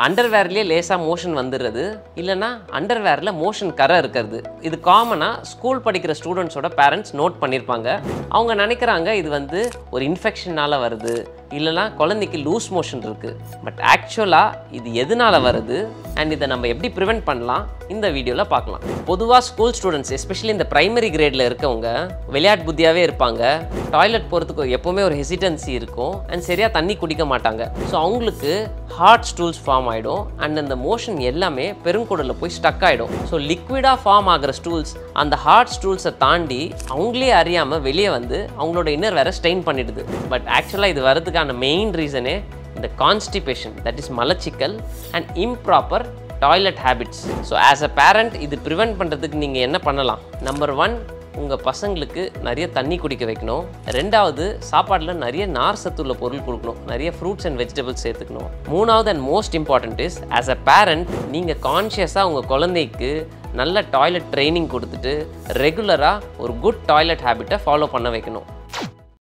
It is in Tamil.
அண்டர்வேர்லேயே லேசாக மோஷன் வந்துடுறது இல்லைன்னா அண்டர்வேரில் மோஷன் கரை இருக்கிறது இது காமனாக ஸ்கூல் படிக்கிற ஸ்டூடெண்ட்ஸோட பேரண்ட்ஸ் நோட் பண்ணியிருப்பாங்க அவங்க நினைக்கிறாங்க இது வந்து ஒரு இன்ஃபெக்ஷனால் வருது இல்லைனா குழந்தைக்கு லூஸ் மோஷன் இருக்குது பட் ஆக்சுவலாக இது எதனால வருது அண்ட் இதை நம்ம எப்படி ப்ரிவெண்ட் பண்ணலாம் இந்த வீடியோவில் பார்க்கலாம் பொதுவாக ஸ்கூல் ஸ்டூடெண்ட்ஸ் எஸ்பெஷலி இந்த பிரைமரி கிரேடில் இருக்கவங்க விளையாட்டு புத்தியாகவே இருப்பாங்க டாய்லெட் போகிறதுக்கு எப்போவுமே ஒரு ஹெசிடன்சி இருக்கும் அண்ட் சரியாக தண்ணி குடிக்க மாட்டாங்க ஸோ அவங்களுக்கு ஹார்ட் ஸ்டூல்ஸ் ஃபார்ம் ஆகிடும் அண்ட் அந்த மோஷன் எல்லாமே பெருங்குடலில் போய் ஸ்டக் ஆகிடும் ஸோ லிக்விடாக ஃபார்ம் ஆகிற ஸ்டூல்ஸ் அந்த ஹார்ட் ஸ்டூல்ஸை தாண்டி அவங்களே அறியாமல் வெளியே வந்து அவங்களோட இன்னர் வேற ஸ்ட்ரெயின் பண்ணிடுது பட் ஆக்சுவலாக இது வரதுக்கான மெயின் ரீசனே இந்த கான்ஸ்டிபேஷன் தட் இஸ் மலச்சிக்கல் and improper toilet habits so as a parent இது ப்ரிவெண்ட் பண்ணுறதுக்கு நீங்கள் என்ன பண்ணலாம் நம்பர் ஒன் உங்கள் பசங்களுக்கு நிறைய தண்ணி குடிக்க வைக்கணும் ரெண்டாவது சாப்பாட்டில் நிறைய நார் சத்துள்ள பொருள் கொடுக்கணும் நிறைய ஃப்ரூட்ஸ் அண்ட் வெஜிடபிள்ஸ் சேர்த்துக்கணும் மூணாவது and most important is as a parent நீங்கள் கான்ஷியஸாக உங்கள் குழந்தைக்கு நல்ல டாய்லெட் ட்ரைனிங் கொடுத்துட்டு ரெகுலராக ஒரு குட் டாய்லெட் ஹேபிட்டை ஃபாலோ பண்ண வைக்கணும்